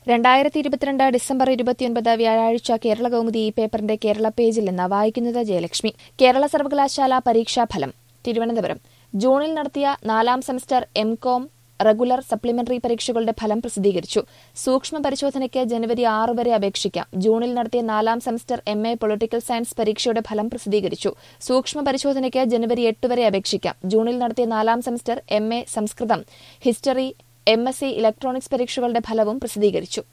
രണ്ടായിരത്തി ഇരുപത്തിരണ്ട് ഡിസംബർ ഇരുപത്തിയൊൻപത് വ്യാഴാഴ്ച കേരള കൗമുദി ഈ പേപ്പറിന്റെ കേരള പേജിൽ നിന്ന് വായിക്കുന്നത് ജയലക്ഷ്മി കേരള സർവകലാശാല പരീക്ഷാഫലം തിരുവനന്തപുരം ജൂണിൽ നടത്തിയ നാലാം semester M Com regular supplementary പരീക്ഷകളുടെ ഫലം പ്രസിദ്ധീകരിച്ചു സൂക്ഷ്മ പരിശോധനയ്ക്ക് ജനുവരി ആറ് വരെ അപേക്ഷിക്കാം ജൂണിൽ നടത്തിയ നാലാം semester M A political science പരീക്ഷയുടെ ഫലം പ്രസിദ്ധീകരിച്ചു സൂക്ഷ്മ പരിശോധനയ്ക്ക് ജനുവരി എട്ട് വരെ അപേക്ഷിക്കാം ജൂണിൽ നടത്തിയ നാലാം സെമസ്റ്റർ എം എ സംസ്കൃതം history M S C electronics പരീക്ഷകളുടെ ഫലവും പ്രസിദ്ധീകരിച്ചു